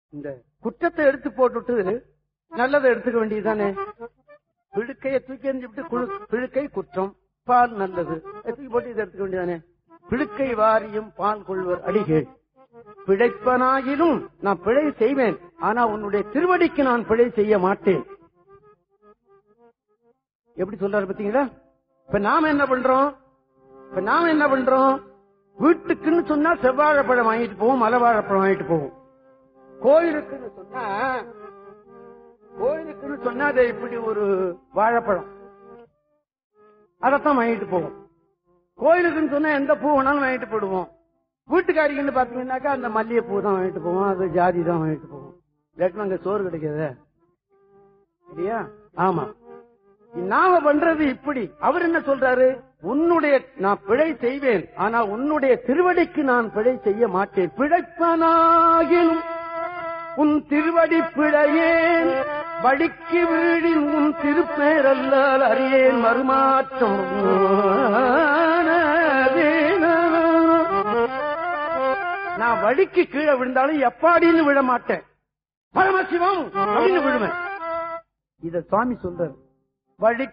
இந்த குற்றத்தை எடுத்து போட்டுட்டு நல்லதை எடுத்துக்க வேண்டியதுதானே பிழுக்கையை தூக்கி எறிஞ்சுட்டு குழு- பிழுக்கை குற்றம் பால் நல்லது அதை தூக்கி போட்டு இதை எடுத்துக்க வேண்டியதானே பிழுக்கை வாரியும் பால் கொள்வர் அடிகள் பிழைப்பனாயினும் நான் பிழை செய்வேன் ஆனா உன்னுடைய திருவடிக்கு நான் பிழை செய்ய மாட்டேன் எப்படி சொல்றாரு பாத்தீங்களா இப்ப நாம என்ன பண்றோம் இப்ப நாம என்ன பண்றோம் வீட்டுக்குன்னு சொன்னா செவ்வாழைப்பழம் வாங்கிட்டு போவோம் மலை வாழைப்பழம் வாங்கிட்டு போவோம் கோயிலுக்குன்னு சொன்னா கோயிலுக்குன்னு சொன்னா அது இப்படி ஒரு வாழைப்பழம் அதைத்தான் வாங்கிட்டு போவோம் கோயிலுக்குன்னு சொன்னா எந்த பூ வேணாலும் வாங்கிட்டு போடுவோம் வீட்டுக்காரிக்குன்னு பாத்தீங்கன்னாக்கா அந்த மல்லிகை பூ தான் வாங்கிட்டு போவோம் அது ஜாதி தான் வாங்கிட்டு போவோம் இல்லாட்டி அங்க சோறு கிடைக்காதே இல்லையா ஆமா நாம பண்றது இப்படி அவர் என்ன சொல்றாரு உன்னுடைய நான் பிழை செய்வேன் ஆனா உன்னுடைய திருவடிக்கு நான் பிழை செய்ய மாட்டேன் பிழைப்பனாகிலும் உன் திருவடி பிழையேன் வடிக்கு வீழின் உன் திருப்பேரல்லால் அறியேன் மறுமாற்றம் நான் வடிக்கு கீழே விழுந்தாலும் எப்பாடின்னு விழ மாட்டேன் பரமசிவம் அப்படின்னு விழுவேன் இத சுவாமி சொல்றாரு வழி